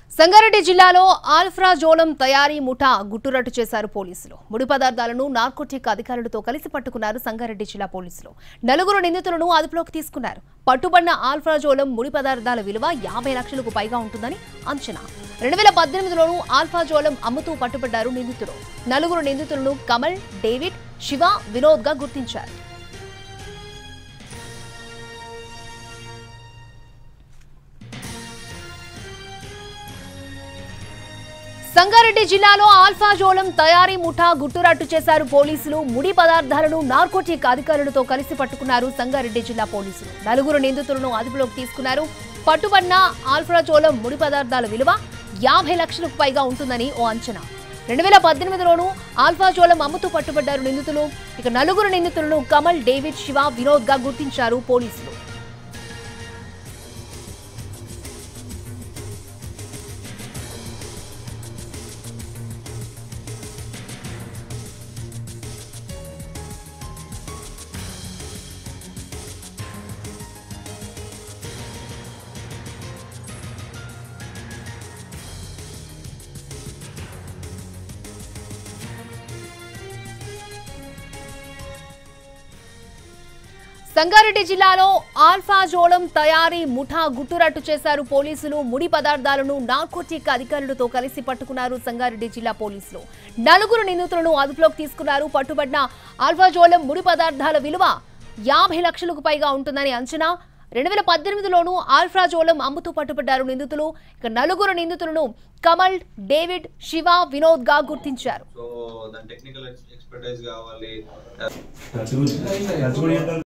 సంగారెడ్డి జిల్లాలో ఆల్ఫ్రాజోలం తయారీ ముఠా గుట్టురట్టు చేశారు పోలీసులు ముడి పదార్థాలను నార్కోటిక్ అధికారులతో కలిసి పట్టుకున్నారు సంగారెడ్డి జిల్లా పోలీసులు నలుగురు నిందితులను అదుపులోకి తీసుకున్నారు పట్టుబడిన ఆల్ఫ్రాజోలం ముడి పదార్థాల విలువ యాభై లక్షలకు పైగా ఉంటుందని అంచనా రెండు వేల పద్దెనిమిదిలోనూ ఆల్ఫాజోలం అమ్ముతూ పట్టుబడ్డారు నిందితులు నలుగురు నిందితులను కమల్ డేవిడ్ శివ వినోద్ గా గుర్తించారు సంగారెడ్డి జిల్లాలో ఆల్ఫాజోలం తయారీ ముఠా గుట్టురట్టు చేశారు పోలీసులు ముడి పదార్థాలను నార్కోటిక్ అధికారులతో కలిసి పట్టుకున్నారు సంగారెడ్డి జిల్లా పోలీసులు నలుగురు నిందితులను అదుపులోకి తీసుకున్నారు పట్టుబడిన ఆల్ఫాజోలం ముడి పదార్థాల విలువ యాభై లక్షలకు పైగా ఉంటుందని ఓ అంచనా రెండు వేల పద్దెనిమిదిలోనూ ఆల్ఫాజోలం అమ్ముతూ పట్టుబడ్డారు నిందితులు ఇక నలుగురు నిందితులను కమల్ డేవిడ్ శివ వినోద్ గా గుర్తించారు పోలీసులు సంగారెడ్డి జిల్లాలో ఆల్ఫాజోలం తయారీ ముఠా గుట్టురట్టు చేశారు పోలీసులు ముడి పదార్థాలను నార్కోటిక్ అధికారులతో కలిసి పట్టుకున్నారు సంగారెడ్డి జిల్లా పోలీసులు నలుగురు నిందితులను అదుపులోకి తీసుకున్నారు పట్టుబడిన ఆల్ఫాజోలం ముడి పదార్థాల విలువ యాభై లక్షలకు పైగా ఉంటుందని అంచనా రెండు వేల పద్దెనిమిదిలోనూ ఆల్ఫ్రాజోలం అమ్ముతూ పట్టుబడ్డారు నిందితులు ఇక నలుగురు నిందితులను కమల్ డేవిడ్ శివ వినోద్ గా గుర్తించారు సో దాని టెక్నికల్ ఎక్స్పర్టైజ్ కావాలి ఖర్చు గురించి ఖర్చు కూడా ఏంటో